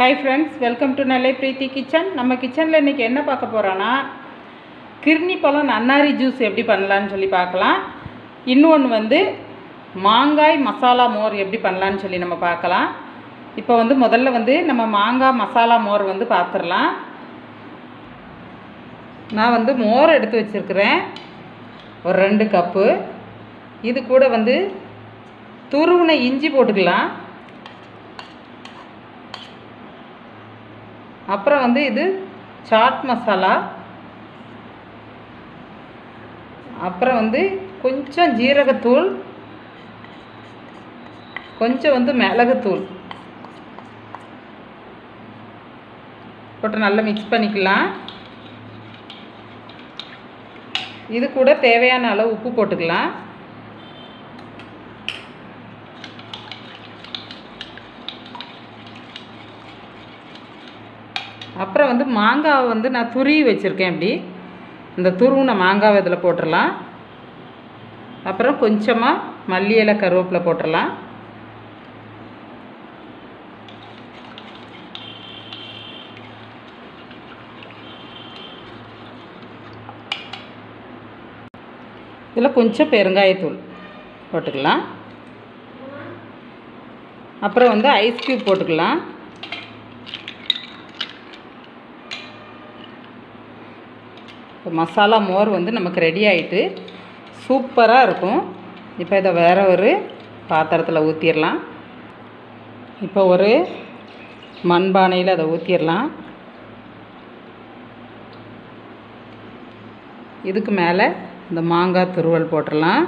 hi friends welcome to Nellai Preethi kitchen நம்ம கிச்சனில் இன்றைக்கி என்ன பார்க்க போகிறோன்னா கிர்னி பழம் நன்னாரி ஜூஸ் எப்படி பண்ணலான்னு சொல்லி பார்க்கலாம் இன்னொன்று வந்து மாங்காய் மசாலா மோர் எப்படி பண்ணலான்னு சொல்லி நம்ம பார்க்கலாம் இப்போ வந்து முதல்ல வந்து நம்ம மாங்காய் மசாலா மோர் வந்து பார்த்துடலாம் நான் வந்து மோர் எடுத்து வச்சுருக்கிறேன் ஒரு ரெண்டு கப்பு இது கூட வந்து துருவின இஞ்சி போட்டுக்கலாம் அப்புறம் வந்து இது சாட் மசாலா அப்புறம் வந்து கொஞ்சம் ஜீரகத்தூள் கொஞ்சம் வந்து மிளகுத்தூள் போட்டு நல்லா மிக்ஸ் பண்ணிக்கலாம் இது கூட தேவையான அளவு உப்பு போட்டுக்கலாம் அப்புறம் வந்து மாங்காவை வந்து நான் துருவி வச்சுருக்கேன் இப்படி இந்த துருவின மாங்காவை இதில் போட்டுடலாம் அப்புறம் கொஞ்சமாக மல்லி இலை கருவேப்பிலை போட்டுடலாம் இதில் கொஞ்சம் பெருங்காயத்தூள் போட்டுக்கலாம் அப்புறம் வந்து ஐஸ் க்யூப் போட்டுக்கலாம் இப்போ மசாலா மோர் வந்து நமக்கு ரெடி ஆகிட்டு சூப்பராக இருக்கும் இப்போ இதை வேறு ஒரு பாத்திரத்தில் ஊற்றிடலாம் இப்போ ஒரு மண்பானையில் அதை ஊற்றிடலாம் இதுக்கு மேலே இந்த மாங்காய் துருவல் போட்டுடலாம்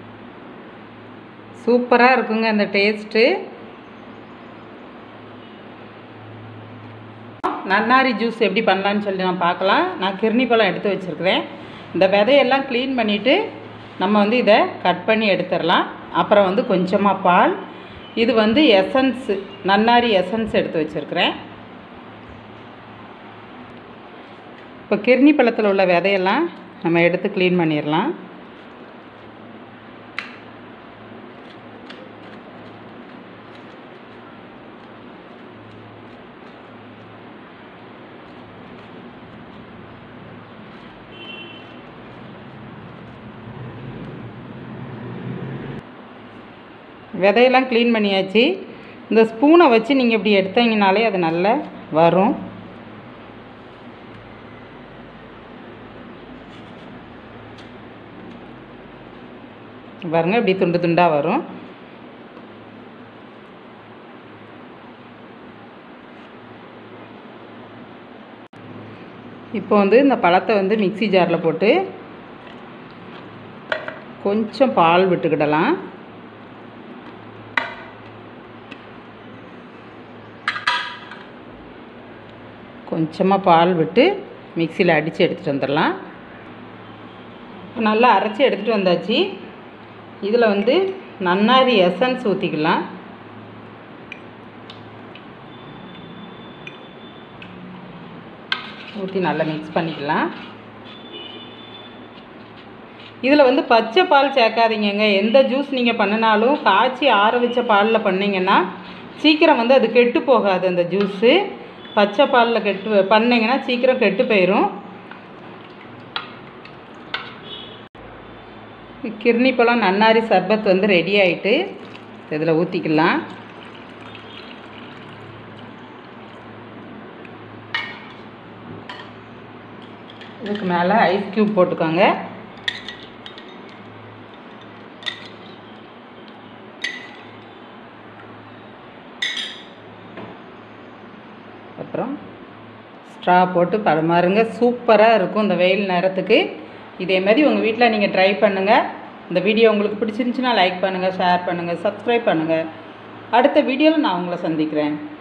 சூப்பராக இருக்குங்க இந்த டேஸ்ட்டு நன்னாரி ஜூஸ் எப்படி பண்ணலான்னு சொல்லி நான் பார்க்கலாம் நான் கிர்னி பழம் எடுத்து வச்சுருக்கிறேன் இந்த விதையெல்லாம் க்ளீன் பண்ணிவிட்டு நம்ம வந்து இதை கட் பண்ணி எடுத்துடலாம் அப்புறம் வந்து கொஞ்சமாக பால் இது வந்து எசன்ஸு நன்னாரி எசன்ஸ் எடுத்து வச்சுருக்கிறேன் இப்போ கிர்னி பழத்தில் உள்ள விதையெல்லாம் நம்ம எடுத்து க்ளீன் பண்ணிடலாம் விதையெல்லாம் க்ளீன் பண்ணியாச்சு இந்த ஸ்பூனை வச்சு நீங்கள் இப்படி எடுத்தீங்கனாலே அது நல்லா வரும் பாருங்க இப்படி துண்டு துண்டாக வரும் இப்போ வந்து இந்த பழத்தை வந்து மிக்சி ஜாரில் போட்டு கொஞ்சம் பால் விட்டுக்கிடலாம் கொஞ்சமாக பால் விட்டு மிக்சியில் அடித்து எடுத்துகிட்டு வந்துடலாம் நல்லா அரைச்சி எடுத்துகிட்டு வந்தாச்சு இதில் வந்து நன்னாரி எசன்ஸ் ஊற்றிக்கலாம் ஊற்றி நல்லா மிக்ஸ் பண்ணிக்கலாம் இதில் வந்து பச்சை பால் சேர்க்காதீங்கங்க எந்த ஜூஸ் நீங்கள் பண்ணினாலும் காய்ச்சி ஆற வச்ச பாலில் பண்ணிங்கன்னா சீக்கிரம் வந்து அது கெட்டு போகாது அந்த ஜூஸு பச்சை பாலில் கெட்டு பண்ணிங்கன்னா சீக்கிரம் கெட்டு போயிடும் கிர்னி பழம் நன்னாரி சர்பத் வந்து ரெடி ஆகிட்டு இதில் ஊற்றிக்கலாம் இதுக்கு மேலே ஐஸ் க்யூப் போட்டுக்கோங்க அப்புறம் ஸ்ட்ரா போட்டு பரமாறுங்க சூப்பராக இருக்கும் இந்த வெயில் நேரத்துக்கு இதே மாதிரி உங்கள் வீட்டில் நீங்கள் ட்ரை பண்ணுங்கள் இந்த வீடியோ உங்களுக்கு பிடிச்சிருந்துச்சுன்னா லைக் பண்ணுங்கள் ஷேர் பண்ணுங்கள் சப்ஸ்கிரைப் பண்ணுங்கள் அடுத்த வீடியோவில் நான் உங்களை சந்திக்கிறேன்